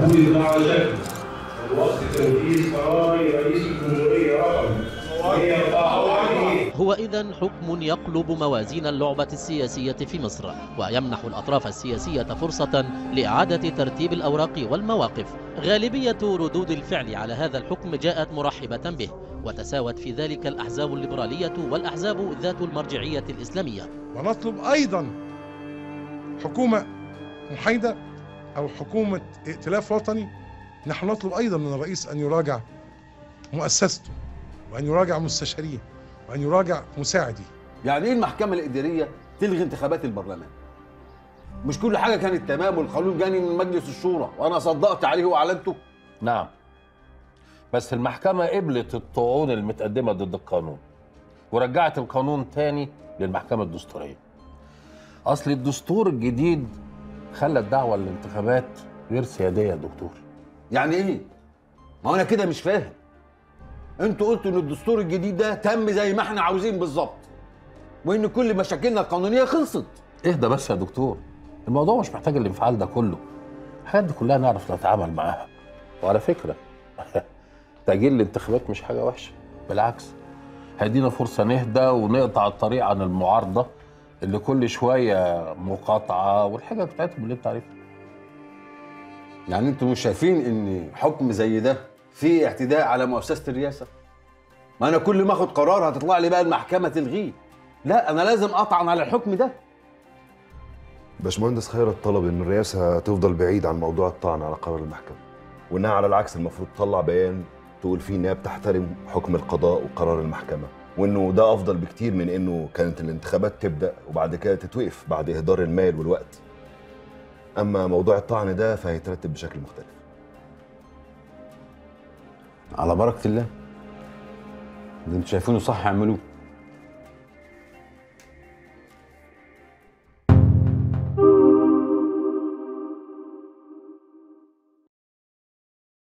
أقول بعد وقت تنفيذ قرار رئيس الجمهورية رقم 144 هو إذا حكم يقلب موازين اللعبة السياسية في مصر ويمنح الأطراف السياسية فرصة لإعادة ترتيب الأوراق والمواقف غالبية ردود الفعل على هذا الحكم جاءت مرحبة به وتساوت في ذلك الأحزاب الليبرالية والأحزاب ذات المرجعية الإسلامية ونطلب أيضا حكومة محايدة أو حكومة ائتلاف وطني نحن نطلب أيضا من الرئيس أن يراجع مؤسسته وأن يراجع مستشاريه وأن يراجع مساعديه يعني ايه المحكمه الاداريه تلغي انتخابات البرلمان مش كل حاجه كانت تمام والقانون جاني من مجلس الشورى وانا صدقت عليه واعلنته نعم بس المحكمة قبلت الطعون المتقدمة ضد القانون ورجعت القانون تاني للمحكمة الدستورية أصل الدستور الجديد خلى الدعوة للانتخابات غير سيادية يا دكتور يعني ايه ما هو انا كده مش فاهم انتوا قلتوا ان الدستور الجديد ده تم زي ما احنا عاوزين بالظبط وان كل مشاكلنا القانونيه خلصت اهدى بس يا دكتور الموضوع مش محتاج الانفعال ده كله الحاجات دي كلها نعرف نتعامل معاها وعلى فكرة تأجيل الانتخابات مش حاجة وحشة بالعكس هيدينا فرصة نهدى ونقطع الطريق عن المعارضة اللي كل شوية مقاطعة والحاجة بتاعتهم اللي انت عارفها يعني انتوا مش شايفين ان حكم زي ده فيه اعتداء على مؤسسه الرئاسه ما انا كل ما اخد قرار هتطلع لي بقى المحكمه تلغيه لا انا لازم اطعن على الحكم ده باشمهندس خيرت طلب ان الرئاسه تفضل بعيد عن موضوع الطعن على قرار المحكمه وانها على العكس المفروض تطلع بيان تقول فيه انها بتحترم حكم القضاء وقرار المحكمه وانه ده افضل بكتير من انه كانت الانتخابات تبدا وبعد كده تتوقف بعد اهدار المال والوقت اما موضوع الطعن ده فهيترتب بشكل مختلف على بركه الله اللي انتوا شايفينه صح اعملوه